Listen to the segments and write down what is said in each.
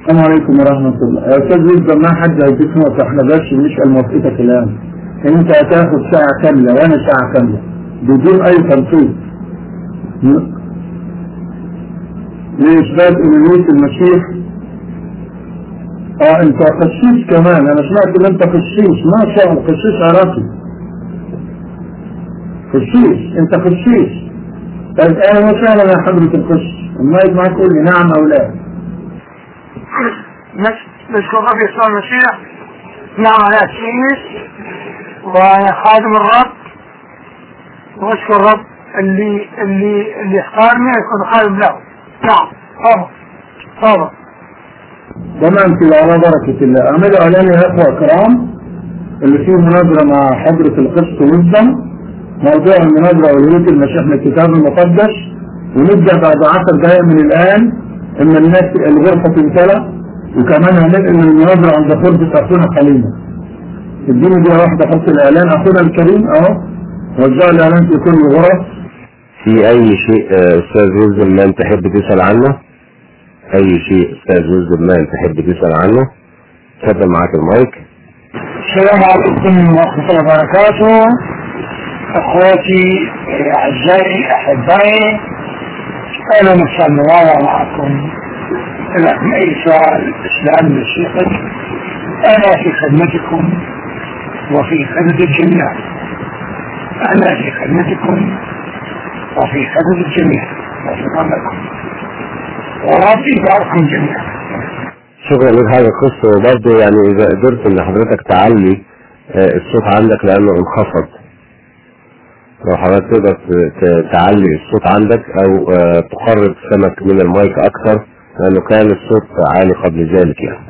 السلام عليكم ورحمة الله يا أستاذ يبقى ما حد هيديك نقطة احنا بس نسأل موافقتك الآن أنت هتاخد ساعة كاملة وأنا ساعة كاملة بدون أي تنصيب لإثبات ألوهية المسيح اه انت قسيس كمان انا سمعت ان انت قسيس ما شاء الله قسيس عراقي قسيس انت قسيس طيب اهلا وسهلا يا حضرة القس المايك معاك قول لي نعم او لا نشكر ربي يسوع المسيح نعم على سيس وانا خادم الرب واشكر الرب اللي اللي اللي اختارني يكون خادم له نعم تفضل تفضل تمام كده على بركة الله اعملوا اعلان يا اخوة الكرام اللي فيه مناظرة مع حضرة القس ويزدم موضوع المناظرة وليلة المسيح من الكتاب المقدس ونبدأ بعد عشر دقائق من الآن إن الناس الغرفة تمتلأ وكمان هننقل المناظرة عند غرفة أخونا حليمة اديني دي واحدة حط الإعلان أخونا الكريم أهو وزع الإعلان في كل الغرف في أي شيء آه، أستاذ وزن المان تحب تسأل عنه أي شيء أستاذ وزن المان تحب تسأل عنه اتفضل معاك المايك السلام عليكم ورحمة الله وبركاته اخواتي اعزائي احبائي اهلا وسهلا معكم الاخ عيسى الاسلام المسيحي انا في خدمتكم وفي خدمة الجميع انا في خدمتكم وفي خدمة الجميع وشكرا لكم وربي يباركم جميعا شكرا لك حاجة قصة وبرضه يعني إذا قدرت إن حضرتك تعلي آه، الصوت عندك لأنه انخفض لو حضرتك تقدر ت- ت- تعلي الصوت عندك أو آه، تقرب سمك من المايك أكثر لأنه كان الصوت عالي قبل ذلك يعني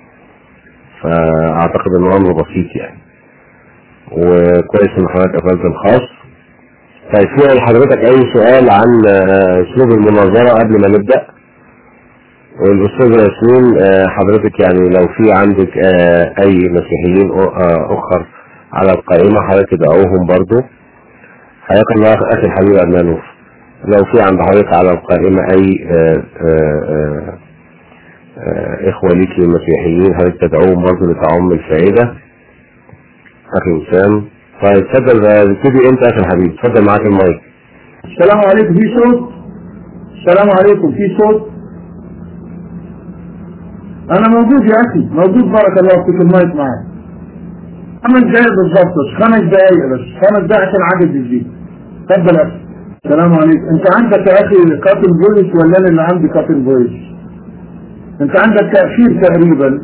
فأعتقد إنه أمر بسيط يعني وكويس إن حضرتك قفلت الخاص طيب في لحضرتك أي سؤال عن آه، أسلوب المناظرة قبل ما نبدأ؟ والأستاذ ياسمين آه، حضرتك يعني لو في عندك آه، أي مسيحيين أ- آه، أخر على القائمة حضرتك تدعوهم برضو حياك الله أخ- أخي الحبيب أرنانوف لو في عند حضرتك على القائمة أي آه، آه، آه، آه، إخوة ليكي مسيحيين حضرتك تدعوهم برضو لتعم الفائدة أخي وسام طيب اتفضل آه، ابتدي أنت أخي الحبيب اتفضل معاك المايك السلام عليكم في صوت السلام عليكم في صوت انا موجود يا اخي موجود بارك الله فيك المايك معاك خمس دقايق بالظبط بس خمس دقايق بس خمس دقايق عشان عدد يزيد اتفضل يا اخي السلام عليكم انت عندك يا اخي كاتل فويس ولا انا اللي عندي كاتل فويس انت عندك تأخير تقريبا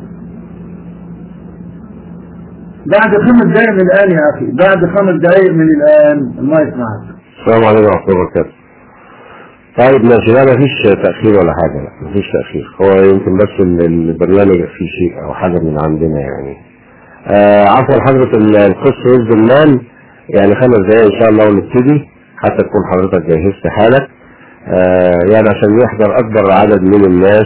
بعد خمس دقايق من الان يا اخي بعد خمس دقايق من الان المايك معاك السلام عليكم ورحمة الله وبركاته طيب ماشي لا مفيش تأخير ولا حاجة لا مفيش تأخير هو يمكن بس ال- البرنامج فيه شيء أو حاجة من عندنا يعني آه عفوا حضرة ال- القس وزد المان يعني خمس دقايق إن شاء الله ونبتدي حتى تكون حضرتك جهزت حالك آه يعني عشان يحضر أكبر عدد من الناس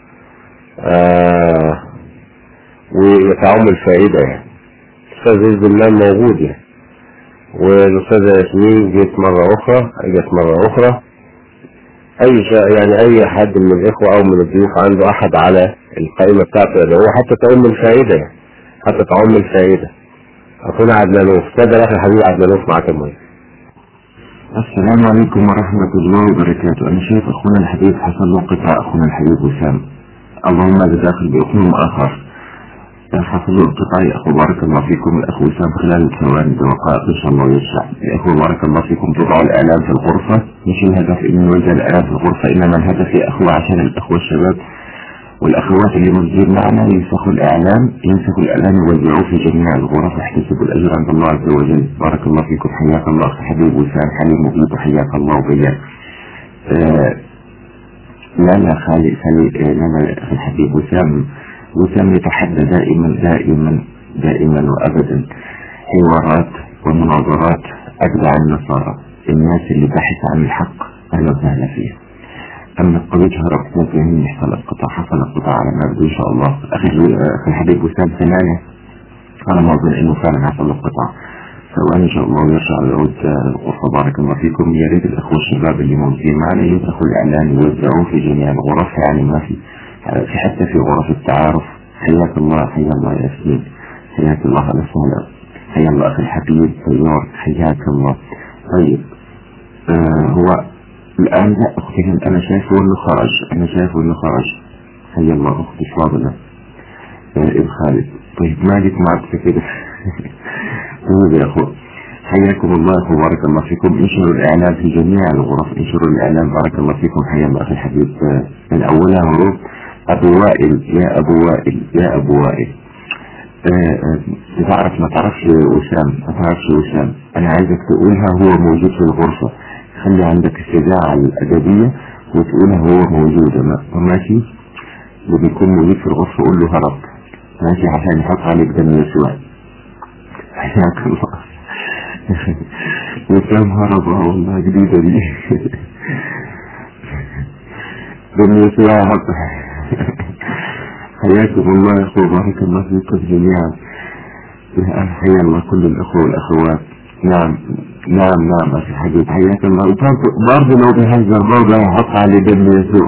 آه ويتعم الفائدة يعني الأستاذ وزد المان موجود يعني والأستاذة ياسمين جيت مرة أخرى جت مرة أخرى أي شيء يعني أي حد من الإخوة أو من الضيوف عنده أحد على القائمة بتاعته اللي هو حتى تعم الفائدة يعني حتى تعم الفائدة أخونا عدنانوف اتفضل يا أخي الحبيب عدنانوف معاك المايك السلام عليكم ورحمة الله وبركاته أنا شايف أخونا الحبيب حصل له قطع أخونا الحبيب وسام اللهم هذا داخل بأخوهم آخر حصل له انقطاع يا أخو بارك الله فيكم الأخ وسام خلال الثواني دقائق إن شاء الله ويسع يا أخو بارك الله فيكم تضعوا الإعلام في الغرفة مش الهدف إن نوزع الإعلام في الغرفة إنما الهدف يا أخوة عشان الأخوة الشباب والأخوات اللي موجودين معنا ينسخوا الإعلام ينسخوا الإعلام يوزعوه في جميع الغرف واحتسبوا الأجر عند الله عز وجل بارك الله فيكم حياك الله أخي حبيب وسام حليم مبيد وحياك الله وبياك آه لا لا خالي خالي آه لا لا أخي الحبيب وسام وسام يتحدى دائما دائما دائما وأبدا حوارات ومناظرات أجدع النصارى الناس اللي بحث عن الحق أهلا وسهلا فيها أما قضية هرب ممكن يحصل قطع حصل قطع على ما يبدو إن شاء الله أخي أخي الحبيب وسام ثمانية أنا ما أظن إنه فعلا حصل له قطع ثواني ان شاء الله ويرجع العود للغرفة بارك الله فيكم يا ريت الاخوة الشباب اللي موجودين معنا يدخلوا الاعلان يوزعوه في جميع الغرف يعني ما في في حتى في غرف التعارف حياك الله حيا الله يا ياسمين حياك الله على الصلاة حيا الله اخي الحبيب طيار حياك الله طيب آه هو الان لا اختي انا شايفه انه خرج انا شايفه انه خرج حيا الله اختي فاضلة ابن خالد طيب مالك معك كده طيب يا اخو حياكم الله اخو بارك الله فيكم انشروا الاعلام في جميع الغرف انشروا الاعلام بارك الله فيكم حيا الله اخي الحبيب من اولها هروب ابو وائل يا ابو وائل يا ابو وائل تعرف ما تعرفش وسام ما تعرفش وسام انا عايزك تقولها هو موجود في الغرفة خلي عندك الشجاعة الادبية وتقولها هو موجود ماشي وبيكون موجود في الغرفة قول له هرب ماشي عشان يحط عليك دم يسوع حياك الله وسام هرب اه والله جديدة دي دم يسوع حط حياكم الله يا اخوة بارك الله فيكم جميعا حيا الله كل الاخوة والاخوات نعم نعم نعم اخي حبيب حياك الله برضه لو بهزر برضه هحط عليه دم يسوع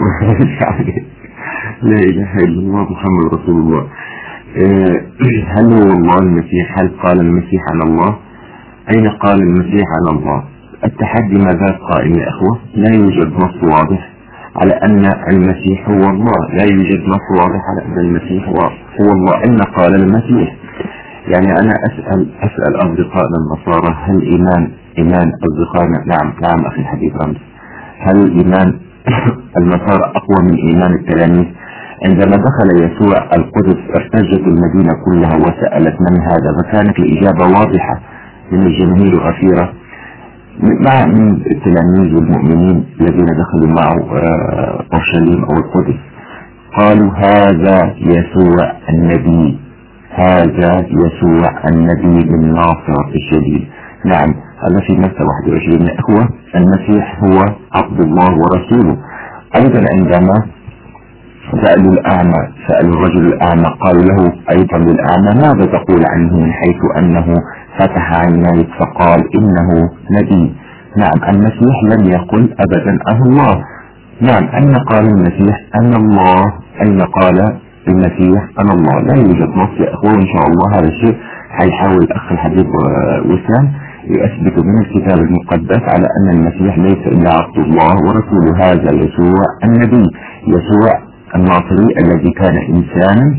لا اله الا الله محمد رسول الله هل هو الله المسيح هل قال المسيح عن الله اين قال المسيح عن الله التحدي ما زال قائم يا اخوة لا يوجد نص واضح على ان المسيح هو الله لا يوجد نص واضح على ان المسيح هو, هو الله اين قال المسيح يعني انا اسأل اسأل اصدقائنا النصارى هل ايمان ايمان اصدقائنا نعم نعم اخي الحبيب رمز هل ايمان النصارى اقوى من ايمان التلاميذ عندما دخل يسوع القدس ارتجت المدينة كلها وسألت من هذا فكانت الإجابة واضحة من الجماهير الغفيرة مع من التلاميذ والمؤمنين الذين دخلوا معه أورشليم أو القدس قالوا هذا يسوع النبي هذا يسوع النبي من ناصرة الشديد نعم هذا في متى 21 أخوة المسيح هو عبد الله ورسوله أيضا عندما سألوا الأعمى سألوا الرجل الأعمى قالوا له أيضا للأعمى ماذا تقول عنه من حيث أنه فتح عينيك فقال إنه نبي نعم المسيح لم يقل أبدا أه الله نعم أين قال المسيح أن الله أين قال المسيح أنا الله لا يوجد نص يا أخوة إن شاء الله هذا الشيء حيحاول الأخ الحبيب وسام يثبت من الكتاب المقدس على أن المسيح ليس إلا عبد الله ورسوله هذا يسوع النبي يسوع الناصري الذي كان إنسانا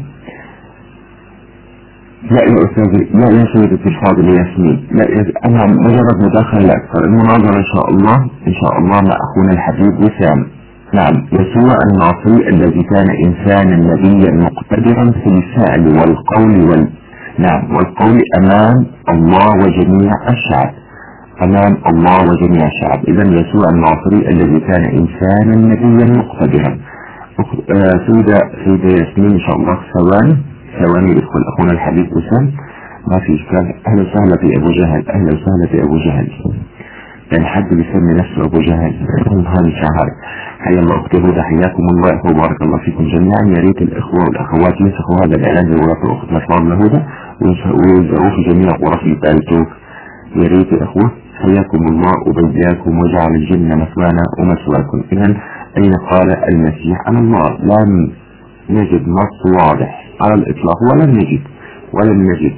لا يا أستاذ لا يا سيدتي الفاضل ياسمين لا يا أنا مجرد مداخلة لا أكثر المناظرة إن شاء الله إن شاء الله مع أخونا الحبيب وسام نعم يسوع الناصري الذي كان إنسانا نبيا مقتدرا في الفعل والقول وال نعم والقول أمام الله وجميع الشعب أمام الله وجميع الشعب إذا يسوع الناصري الذي كان إنسانا نبيا مقتدرا سيدة سيدة ياسمين إن شاء الله ثواني ثواني يدخل أخونا الحبيب وسام ما في إشكال أهلا وسهلا في أبو جهل أهلا وسهلا في أبو جهل يعني حد بيسمي نفسه أبو جهل الله مش عارف حيا الله أختي هدى حياكم الله وبارك الله فيكم جميعا يا ريت الإخوة والأخوات ينسخوا هذا الإعلان زي ورقة أختنا فاضلة هدى ويوزعوه في جميع غرف البالتوك يا ريت يا إخوة حياكم الله وبياكم وجعل الجنة مثوانا ومثواكم إذا أين قال المسيح أنا الله لم نجد نص واضح على الإطلاق ولم نجد ولم نجد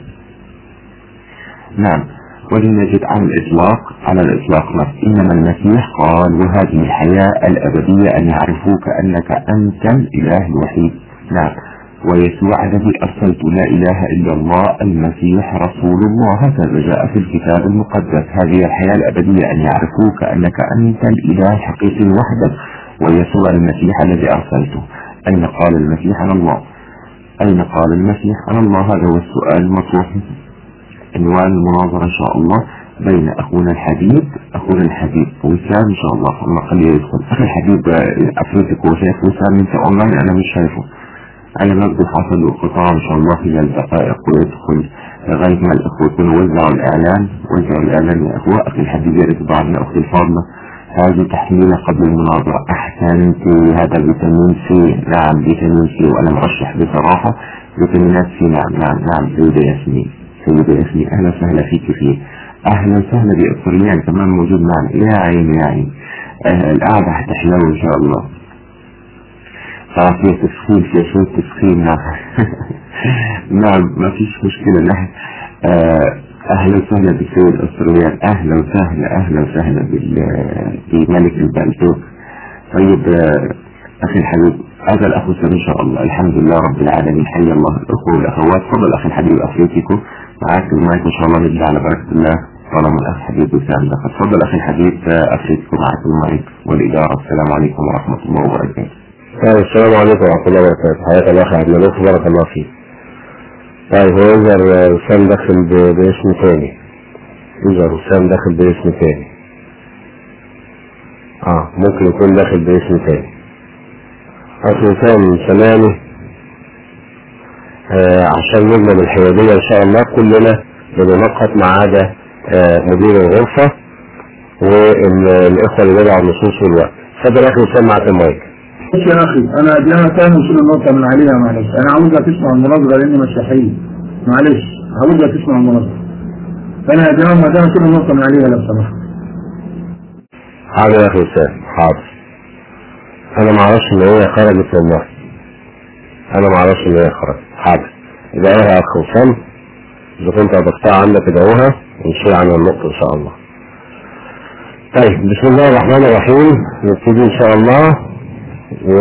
نعم ولم نجد على الإطلاق على الإطلاق نص إنما المسيح قال وهذه الحياة الأبدية أن يعرفوك أنك أنت الإله الوحيد نعم ويسوع الذي أرسلت لا إله إلا الله المسيح رسول الله هكذا جاء في الكتاب المقدس هذه الحياة الأبدية أن يعرفوك أنك أنت الإله الحقيقي وحدك ويسوع المسيح الذي أرسلته أين قال المسيح عن الله أين قال المسيح عن الله هذا هو السؤال المطروح عنوان المناظرة إن شاء الله بين أخونا الحبيب أخونا الحبيب وسام إن شاء الله الله خليه يدخل أخي الحبيب أفريتك وشايف وسام أنت أونلاين أنا مش شايفه أنا نبدو حصل القطاع إن شاء الله خلال دقائق ويدخل لغاية ما الأخوة يكونوا وزعوا الإعلان وزعوا الإعلان يا أخوة أخي الحبيب يا ريت بعضنا أختي الفاضلة هذه تحميلة قبل المناظرة أحسنت هذا فيتامين سي نعم فيتامين سي وأنا مرشح بصراحة فيتامينات سي نعم نعم نعم سيدة ياسمين سيدة ياسمين أهلا وسهلا فيك فيه اهلا وسهلا بأخ ريان كمان موجود معنا يا عيني يا عيني آه القعدة هتحلو ان شاء الله اه في تسخين في شوية تسخين نعم نعم ما فيش مشكلة نحن آه اهلا وسهلا بالسيد الاسرائيلي اهلا وسهلا اهلا وسهلا بال- بملك البلدوك طيب آه، اخي الحبيب هذا الاخ سام ان شاء الله الحمد لله رب العالمين حي الله الاخوه والاخوات تفضل اخي الحبيب افريقيكم معاك المايك ان شاء الله نبدا على بركه الله طالما الاخ حبيب وسام ده تفضل اخي الحبيب آه، افريقيكم معاك المايك والاداره السلام عليكم ورحمه الله وبركاته طيب السلام عليكم ورحمة الله وبركاته حياك الله أخي عبد الملك بارك الله فيك طيب هو يظهر آه، وسام داخل ب- باسم تاني يظهر وسام داخل باسم تاني اه ممكن يكون داخل باسم تاني أخي وسام سلامي آه عشان نضمن الحيادية إن شاء الله كلنا بننقط ما عدا آه مدير الغرفة والإخوة اللي بدعوا النصوص والوقت اتفضل يا أخي وسام معك المايك بص يا اخي انا دي انا تاني وصول النقطة من عليها معلش انا عاوزك تسمع المناظرة لاني مسيحي معلش عاوزك تسمع المناظرة فانا دي انا ده وصول النقطة من عليها لو سمحت حاضر يا اخي وسام حاضر انا ما اعرفش ان هي خرجت والله انا ما اعرفش ان هي خرجت حاضر ادعوها يا اخ وسام اذا كنت هتقطع عندك ادعوها ونشيل عنها النقطة ان شاء الله طيب بسم الله الرحمن الرحيم نبتدي ان شاء الله و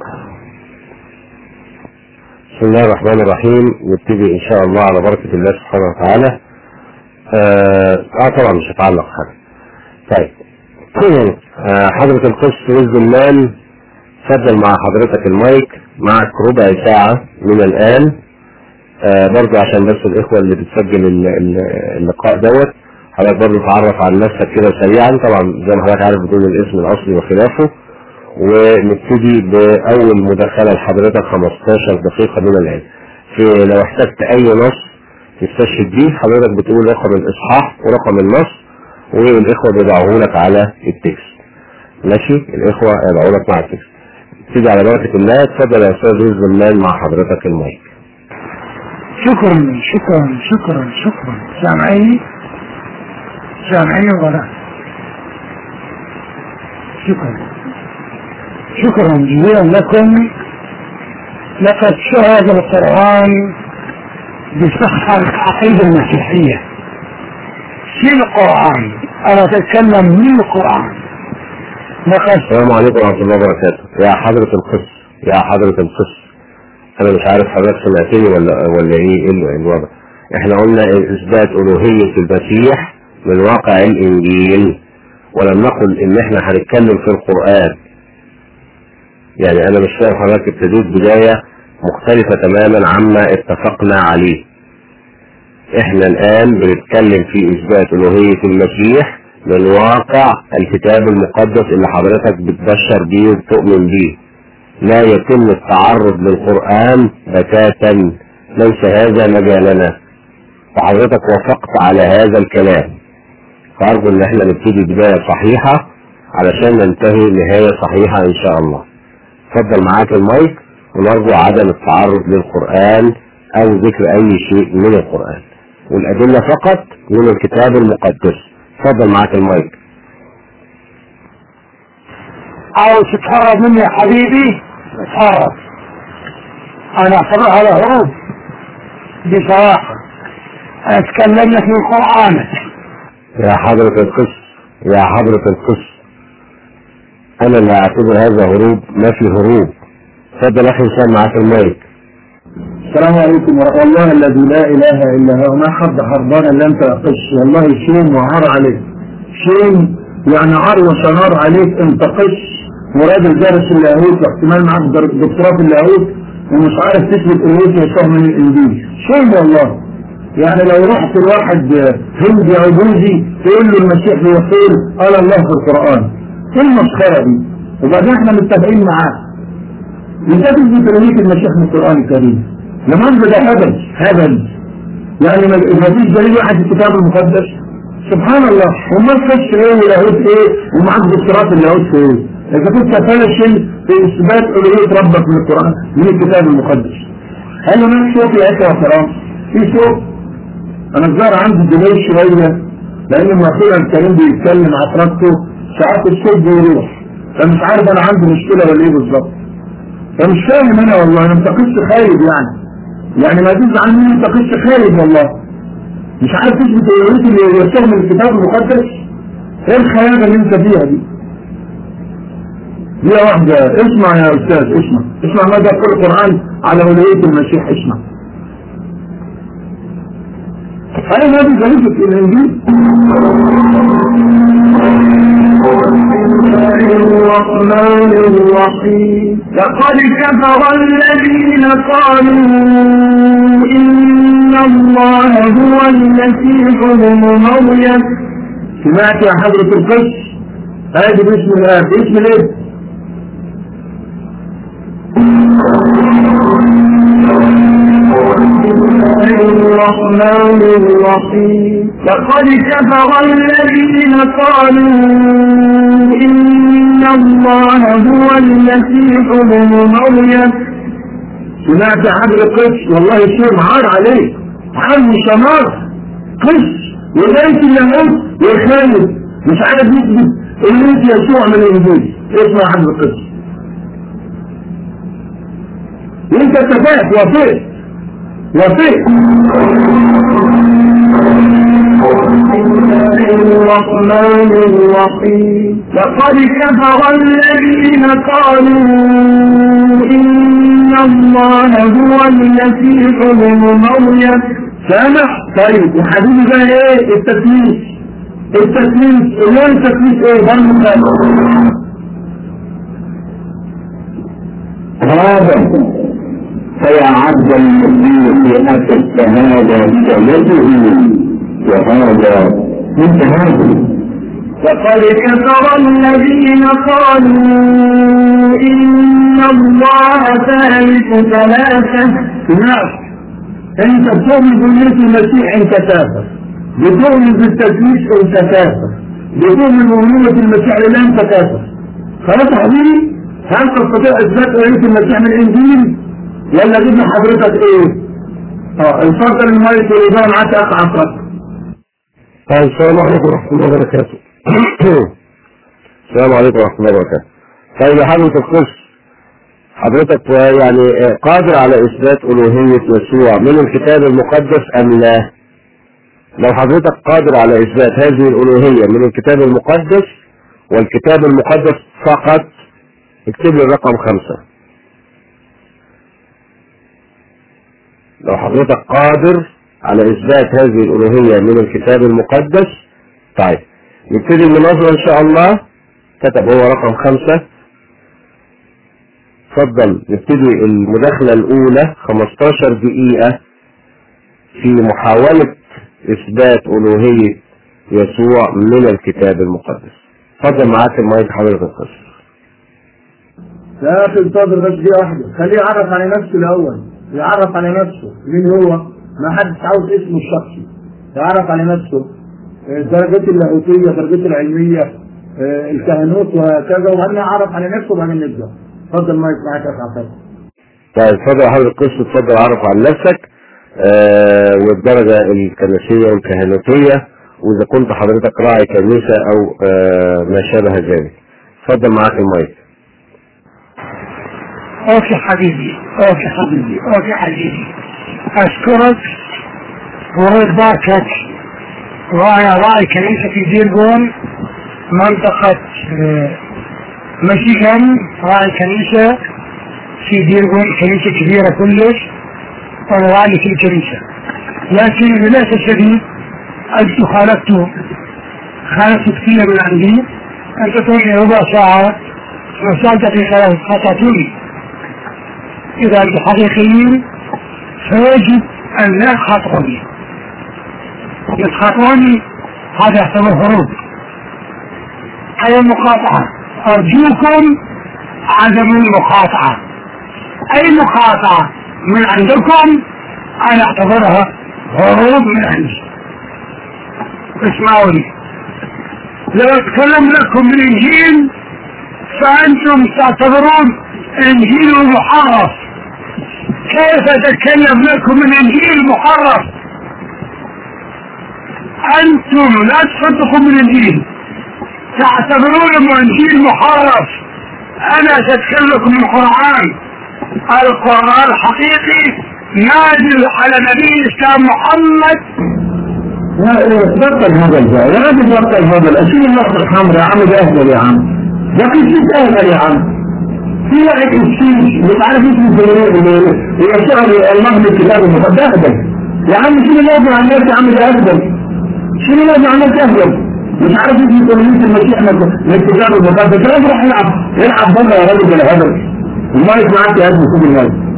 بسم الله الرحمن الرحيم نبتدي ان شاء الله على بركة الله سبحانه وتعالى اه, آه طبعا مش هتعلق حاجة طيب آه، حضرة القس رزق المال تفضل مع حضرتك المايك معك ربع ساعة من الآن آه، برضه عشان بس الإخوة اللي بتسجل ال- ال- اللقاء دوت حضرتك برضه تعرف عن نفسك كده سريعا طبعا زي ما حضرتك عارف بدون الاسم الأصلي وخلافه ونبتدي بأول مداخلة لحضرتك 15 دقيقة من الآن في لو احتجت أي نص تستشهد بيه حضرتك بتقول رقم الإصحاح ورقم النص والإخوة بيضعوه لك على التكست ماشي الإخوة يضعوا لك مع التكست تيجي على بركة الله اتفضل يا أستاذ رزق المال مع حضرتك المايك شكرا شكرا شكرا شكرا سامعيني سامعيني ولا شكرا شكرا جزيلا لكم لقد شهد القرآن بصحة العقيدة المسيحية في القرآن أنا أتكلم من القرآن لقد السلام عليكم ورحمة الله وبركاته يا حضرة القس يا حضرة القس أنا مش عارف حضرتك سمعتني ولا ولا إيه إيه ال- الوضع إحنا قلنا إثبات ألوهية المسيح من واقع الإنجيل ولم نقل إن إحنا هنتكلم في القرآن يعني أنا مش فاهم حضرتك ابتديت بداية مختلفة تماما عما اتفقنا عليه احنا الان بنتكلم في اثبات الوهية المسيح من واقع الكتاب المقدس اللي حضرتك بتبشر بيه وبتؤمن بيه لا يتم التعرض للقرآن بتاتا ليس هذا مجالنا وحضرتك وافقت على هذا الكلام فأرجو ان احنا نبتدي بداية صحيحة علشان ننتهي نهاية صحيحة ان شاء الله اتفضل معاك المايك ونرجو عدم التعرض للقرآن او ذكر اي شيء من القرآن والادلة فقط من الكتاب المقدس اتفضل معاك المايك عاوز تتهرب مني يا حبيبي اتهرب انا اعتبرها له هروب بصراحة انا اتكلم لك من قرآنك يا حضرة القس يا حضرة القس انا اللي اعتبر هذا هروب ما في هروب اتفضل اخي هشام معاك المايك السلام عليكم ورحمة الله الذي لا إله إلا هو ما حد حربان إلا أنت قش والله شيم وعار عليك شيم يعني عار وشنار عليك أنت قش وراجل دارس اللاهوت واحتمال معاك در- دكتوراه في اللاهوت ومش عارف تثبت الوهية يسوع من الإنجيل شيم والله يعني لو رحت لواحد هندي أو بوذي تقول له المسيح بيقول قال الله في القرآن ايه المسخرة دي وبعدين احنا متفقين معاه انت تثبت الوهية المسيح من القرآن الكريم لمن ده هبل هبل يعني ما ما فيش دليل واحد في الكتاب المقدس سبحان الله وما تخش ايه ولاهوت ايه ومعاك دكتوراه في اللاهوت في ايه اذا كنت فاشل في اثبات الوهية ربك من القرآن من الكتاب المقدس هل هناك صوت يا اخوة وكرام في صوت انا الظاهر عندي دليل شوية لان لما اخويا الكريم بيتكلم عفرته ساعات الصوت بيروح فمش عارف انا عندي مشكله ولا ايه بالظبط فمش فاهم انا والله انا متقص خايب يعني يعني ما تزعل مني متقص خايب والله مش عارف تثبت الولايات اللي يرسلها من الكتاب المقدس ايه الخيانه اللي انت فيها دي دي واحدة اسمع يا استاذ اسمع اسمع ماذا يقول القرآن على ولاية المسيح اسمع أي نبي غريب في الإنجيل الرحمن الرحيم لقد كفر الذين قالوا إن الله هو المسيح ابن مريم سمعت يا حضرة القس هذه باسم الآب باسم الابن الرحمن الرحيم لقد كفر الذين قالوا إن الله هو المسيح ابن مريم سمعت يا حضرة القس والله شيء عار عليك عار وشمار قس وليس اليهود والخالد مش عارف يثبت ان انت يسوع من الانجيل اسمع يا حضرة القس وانت اتفقت وافقت وافقت الرحمن الرحيم لقد كفر الذين قالوا إن الله هو المسيح ابن مريم سامع طيب وحبيبي بقى ايه التسليس التسليس اللي هو التسليس ايه برضه هذا فيا عبد المسيح أتت هذا سيده وهذا من هذا لقد كفر الذين قالوا إن الله ثالث ثلاثة نعم انت بتؤمن بنية المسيح انت كافر بتؤمن بالتسليس انت كافر بتؤمن بنية المسيح لله انت كافر خلاص يا حبيبي هل تستطيع اثبات رؤية المسيح من الانجيل ولا جبنا حضرتك ايه؟ اه الفضل المايك والاجابه معاك يا اخ عفرت طيب السلام عليكم ورحمة الله وبركاته السلام عليكم ورحمة الله وبركاته طيب يا حضرة القس حضرتك يعني قادر على إثبات ألوهية يسوع من الكتاب المقدس أم لا؟ لو حضرتك قادر على إثبات هذه الألوهية من الكتاب المقدس والكتاب المقدس فقط اكتب لي الرقم خمسة لو حضرتك قادر على إثبات هذه الألوهية من الكتاب المقدس طيب نبتدي المناظرة إن شاء الله كتب هو رقم خمسة اتفضل نبتدي المداخلة الأولى 15 دقيقة في محاولة إثبات ألوهية يسوع من الكتاب المقدس اتفضل معاك المايك حضرتك القصة يا اخي الفضل بس دي واحده خليه يعرف على نفسه الاول يعرف على نفسه مين هو ما حدش عاوز اسمه الشخصي يعرف على نفسه آه، درجات اللاهوتيه درجات العلميه آه، الكهنوت وهكذا وبعدين يعرف على نفسه وبعدين نبدا اتفضل مايك معاك يا اخ عفاف طيب اتفضل يا حضرتك القصة اتفضل عرف عن نفسك آه والدرجة الكنسية والكهنوتية وإذا كنت حضرتك راعي كنيسة أو آه ما شابه ذلك اتفضل معاك المايك أوكي حبيبي أوكي حبيبي أوكي حبيبي أشكرك ورد باركك وأنا راعي كنيسة في ديربون منطقة آه، ميشيغان راعي كنيسة في ديربون كنيسة كبيرة كلش وأنا راعي في الكنيسة لكن للأسف الشديد أنت خالفت خالفت كثير من عندي أنت تعطي ربع ساعة وسألت في ثلاث خطأتني إذا أنت حقيقيين فيجب أن لا تخاطروني يتخاطروني هذا يعتبر هروب هذا مقاطعة أرجوكم عدم المقاطعة أي مقاطعة من عندكم أنا أعتبرها هروب من عندي اسمعوا لي لو أتكلم لكم من الإنجيل فأنتم تعتبرون إنجيل محرف كيف أتكلم لكم من إنجيل محرف انتم لا تصدقوا من الانجيل تعتبرون الانجيل محرف انا سأذكر لكم القرآن القرآن الحقيقي نازل على نبي الاسلام محمد بطل هذا الجو يا راجل بطل هذا الاشياء النص الحمراء يا عم ده اهبل يا عم ده قصة اهبل يا عم في واحد مسكين مش عارف اسمه اللي يشتغل المهد الكتاب المقدس اهبل يا عم شيل الوضع عن الناس يا عم ده اهبل شيل الوضع عن الناس اهبل مش عارف اسمه تلميذ المسيح من الكتاب المقدس راجل روح يلعب يلعب بره يا راجل بالهبل المايك معاك يا ابني خد المايك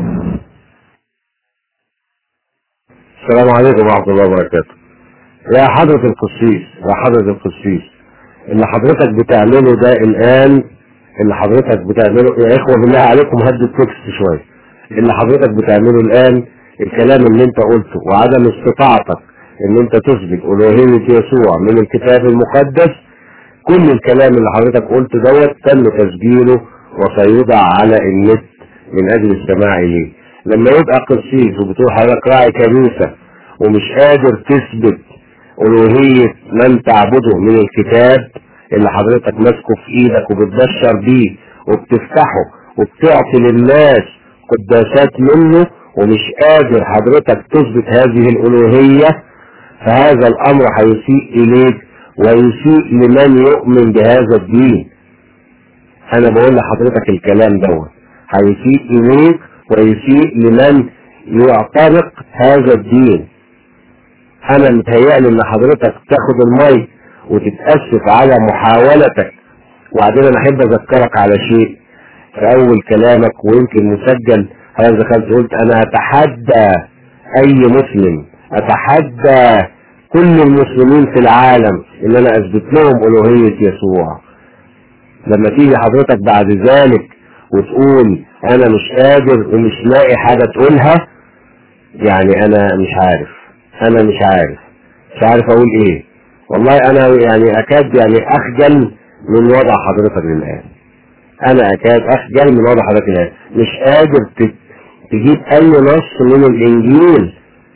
السلام عليكم ورحمة الله وبركاته يا حضرة القسيس يا حضرة القسيس اللي حضرتك بتعمله ده الآن اللي حضرتك بتعمله يا إخوة بالله عليكم هدوا التكست شوية اللي حضرتك بتعمله الآن الكلام اللي انت قلته وعدم استطاعتك ان انت تثبت ألوهية يسوع من الكتاب المقدس كل الكلام اللي حضرتك قلته دوت تم تسجيله وسيوضع على النت من اجل السماع اليه لما يبقى قسيس وبتقول حضرتك راعي كنيسة ومش قادر تثبت ألوهية من تعبده من الكتاب اللي حضرتك ماسكه في ايدك وبتبشر بيه وبتفتحه وبتعطي للناس قداسات منه ومش قادر حضرتك تثبت هذه الألوهية فهذا الأمر هيسيء إليك ويسيء لمن يؤمن بهذا الدين أنا بقول لحضرتك الكلام دوت هيسيء إليك ويسيء لمن يعتنق هذا الدين انا متهيألي ان حضرتك تاخد المايك وتتأسف على محاولتك وبعدين انا احب اذكرك على شيء في اول كلامك ويمكن مسجل هذا دخلت قلت انا اتحدى اي مسلم اتحدى كل المسلمين في العالم ان انا اثبت لهم الوهية يسوع لما تيجي حضرتك بعد ذلك وتقول انا مش قادر ومش لاقي حاجة تقولها يعني انا مش عارف انا مش عارف مش عارف اقول ايه والله انا يعني اكاد يعني اخجل من وضع حضرتك الان انا اكاد اخجل من وضع حضرتك الان مش قادر ت- تجيب اي نص من الانجيل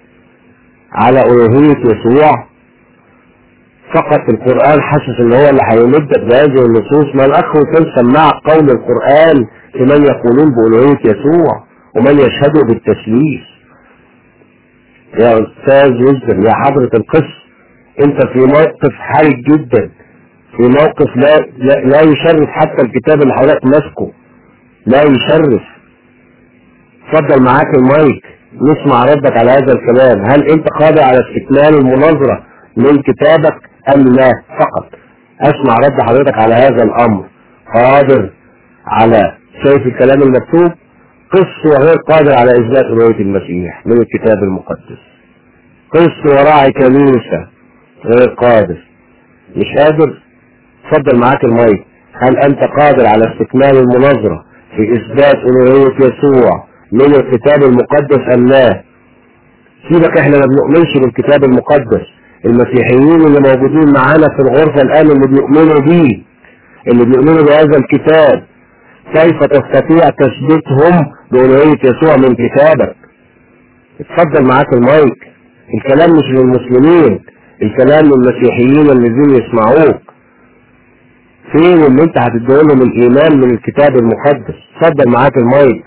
على الوهية يسوع فقط القرآن حاسس ان هو اللي هيمدك بهذه النصوص ما الاخ كان سماع قول القرآن لمن يقولون بألوهية يسوع ومن يشهدوا بالتسليس يا استاذ وزن يا حضرة القس انت في موقف حرج جدا في موقف لا, لا, لا يشرف حتى الكتاب اللي حضرتك ماسكه لا يشرف اتفضل معاك المايك نسمع ردك على هذا الكلام هل انت قادر على استكمال المناظرة من كتابك ام لا فقط اسمع رد حضرتك على هذا الامر قادر على شايف الكلام المكتوب قس وغير قادر على اثبات رؤية المسيح من الكتاب المقدس قس وراعي كنيسة غير قادر مش قادر اتفضل معاك المايك هل انت قادر على استكمال المناظرة في اثبات الوهية يسوع من الكتاب المقدس ام لا سيبك احنا ما بنؤمنش بالكتاب المقدس المسيحيين اللي موجودين معانا في الغرفة الان اللي بيؤمنوا بيه اللي بيؤمنوا بهذا الكتاب كيف تستطيع تثبيتهم بألوهية يسوع من كتابك اتفضل معاك المايك الكلام مش للمسلمين الكلام للمسيحيين الذين يسمعوك فين اللي انت هتديهم الايمان من الكتاب المقدس اتفضل معاك المايك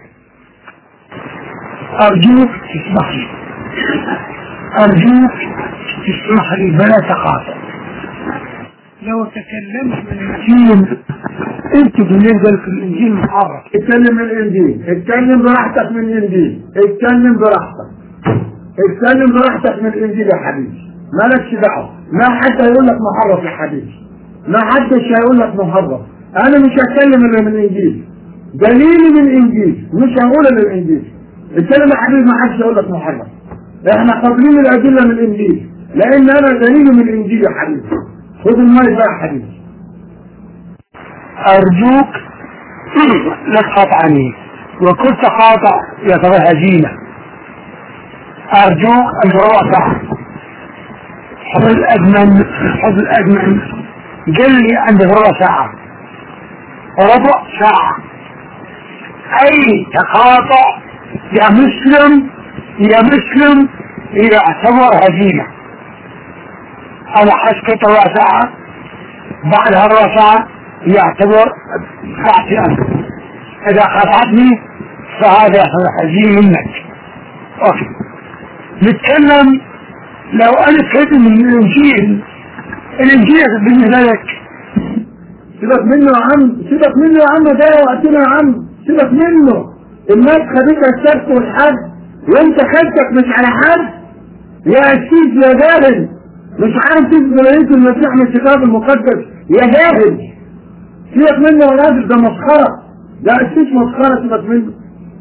أرجوك تسمح لي أرجوك تسمح لي بلا تقاطع لو تكلمت من الإنجيل أنت بالنسبة لك الإنجيل محرف اتكلم من الانجيل اتكلم براحتك من الانجيل اتكلم براحتك اتكلم براحتك من الانجيل يا حبيبي مالكش دعوه ما حد هيقول لك محرف يا حبيبي ما حدش هيقول لك محرف انا مش هتكلم الا من الانجيل دليلي من الانجيل مش هقول الا الانجيل اتكلم يا حبيبي ما حدش هيقول لك محرف احنا قابلين الادله من الانجيل لان انا دليلي من الانجيل يا حبيبي خد المايك بقى يا حبيبي أرجوك لا تقاطعني وكل تقاطع يعتبر هزيمة أرجوك أن تروح حفظ الأجمل حفظ الأجمل قال لي عندك ربع ساعة ربع ساعة أي تقاطع يا مسلم يا مسلم يعتبر هزيمة انا حسكت ربع ساعة بعد هالربع ساعة يعتبر ساعتي انا اذا قطعتني فهذا حزين منك اوكي نتكلم لو انا كتب من الانجيل الانجيل بالنسبة لك سيبك منه يا عم سيبك منه يا عم ده وقتنا يا عم سيبك منه الناس خدتها السبت والحد وانت خدتك مش على حد يا أسيس يا جاهل مش عارف تثبت بنية المسيح من الكتاب المقدس يا جاهل سيبك منه يا راجل ده مسخرة ده أسيس مسخرة سيبك منه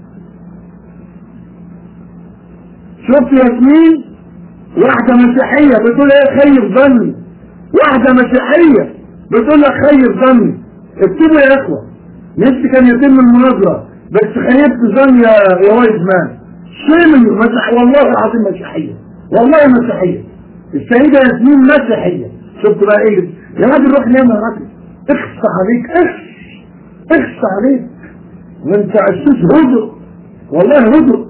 شفت ياسمين واحدة مسيحية بتقول ايه خير ظني واحدة مسيحية بتقول لك خير ظني اكتبوا يا اخوة نفسي كان يتم المناظرة بس خيبت ظني يا يا وايد مان شيء من مسيح والله العظيم مسيحية والله مسيحية السيدة ياسمين مسيحية شفت بقى ايه يا راجل روح نام يا راجل اخص عليك اخص اخص عليك وانت اسيس هدوء والله هدوء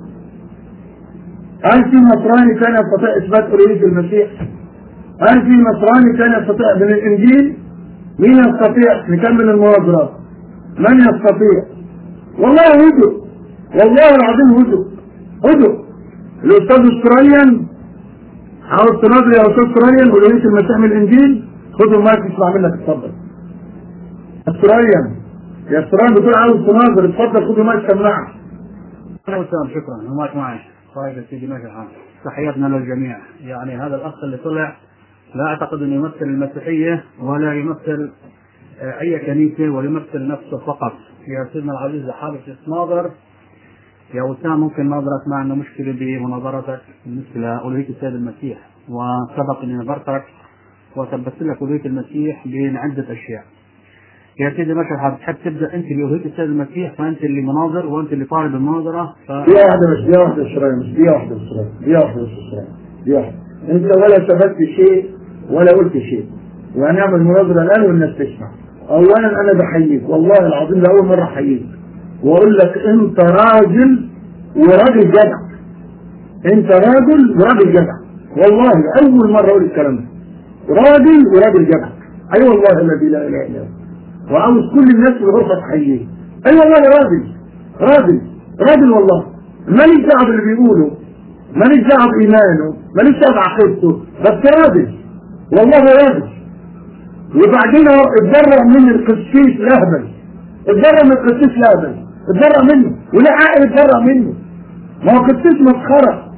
هل في نصراني كان يستطيع اثبات الوهية المسيح؟ هل في نصراني كان يستطيع من الانجيل؟ مين يستطيع؟ نكمل المناظرات من يستطيع؟ والله هدوء والله العظيم هدوء هدوء الاستاذ استراليان عاوز تناظر يا استاذ استراليان والوهية المسيح من الانجيل خد المايك اسمع منك اتفضل استراليان يا استراليان بتقول عاوز تناظر اتفضل خد المايك سمعك أهلا وسهلا شكرا ومعك معي طيب سيدي ماشي الحال تحياتنا للجميع يعني هذا الأخ اللي طلع لا أعتقد أنه يمثل المسيحية ولا يمثل آه، أي كنيسة ولا يمثل نفسه فقط يا سيدنا العزيز حابب تتناظر يا وسام ممكن ناظرك ما عنده مشكلة بمناظرتك بالنسبة لألوهية السيد المسيح وسبق أني نظرتك وثبت لك ألوهية المسيح بين عدة أشياء يا سيدي مشهد بتحب تبدا انت بألوهية السيد المسيح فانت اللي مناظر وانت اللي طالب المناظره ف... دقيقة واحدة مش دقيقة واحدة شراية مش دقيقة واحدة شراية دقيقة واحدة بس شراية دقيقة واحدة أنت ولا ثبتت شيء ولا قلت شيء وهنعمل مناظرة الآن والناس تسمع أولا أنا بحييك والله العظيم لأول مرة أحييك وأقول لك أنت راجل وراجل جدع أنت راجل وراجل جدع والله أول مرة أقول الكلام ده راجل وراجل جدع أي أيوة والله الذي لا إله إلا هو وعاوز كل الناس في الغرفة تحييه أي أيوة والله راجل راجل راجل والله ماليش دعوه باللي بيقوله ماليش دعوه بايمانه ماليش دعوه بعقيدته بس راجل والله راجل وبعدين هو اتبرع من القسيس الاهبل اتبرع من القسيس الاهبل اتبرع منه ولا عقل اتبرع منه ما هو قسيس مسخره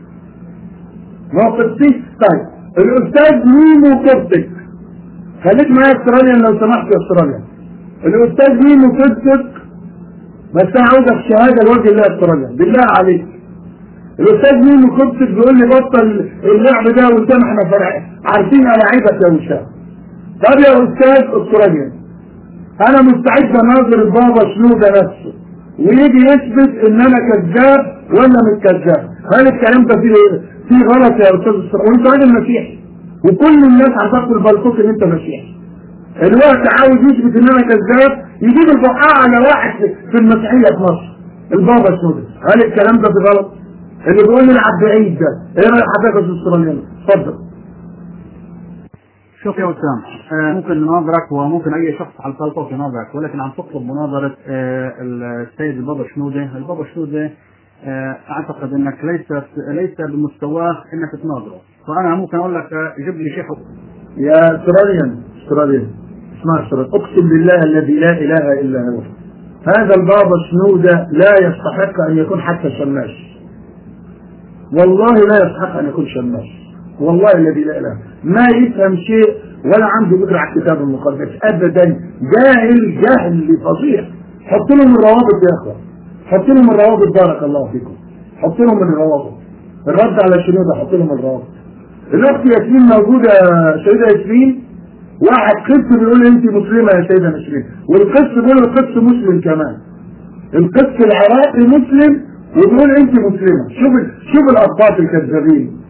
ما هو قسيس طيب الاستاذ ميمو كبتك خليك معايا استراليا لو سمحت يا استراليا الاستاذ ميمو كبتك بس انا عاوزك شهاده لوجه الله استراليا بالله عليك الاستاذ ميمو كبتك بيقول لي بطل اللعب ده وقدام احنا فرع عارفين لعيبك يا وشام طب يا استاذ استراليا انا مستعد اناظر البابا شنودة نفسه ويجي يثبت ان انا كذاب ولا مش كذاب هل الكلام ده فيه فيه غلط يا استاذ استراليا وانت راجل مسيحي وكل الناس عارفاك في البلطوك ان انت مسيحي الوقت عاوز يثبت ان انا كذاب يجيب البقاء على واحد في المسيحيه في مصر البابا شنودة هل الكلام ده فيه غلط اللي بيقول لي العبد بعيد ده ايه رايك حضرتك يا استاذ استراليا اتفضل شوف يا وسام آه ممكن نناظرك وممكن اي شخص على الفلسفه يناظرك ولكن عم تطلب مناظره آه السيد البابا شنوده، البابا شنوده آه اعتقد انك ليس ليس بمستواه انك تناظره، فانا ممكن اقول لك آه، جيب لي شيخ يا استراليا استراليا اسمع استراليا اقسم بالله الذي لا اله الا هو هذا البابا شنودة لا يستحق ان يكون حتى شماش والله لا يستحق ان يكون شماش والله الذي لا اله ما يفهم شيء ولا عنده فكره على الكتاب المقدس ابدا جاهل جهل فظيع حط لهم الروابط يا اخوه حط لهم الروابط بارك الله فيكم حط لهم الروابط الرد على شنودة حط لهم الروابط الاخت ياسمين موجوده يا سيده ياسمين واحد قس بيقول لي انت مسلمه يا سيده ياسمين والقس بيقول القس مسلم كمان القس العراقي مسلم وبيقول انت مسلمه شوف شوف الاخبار الكذابين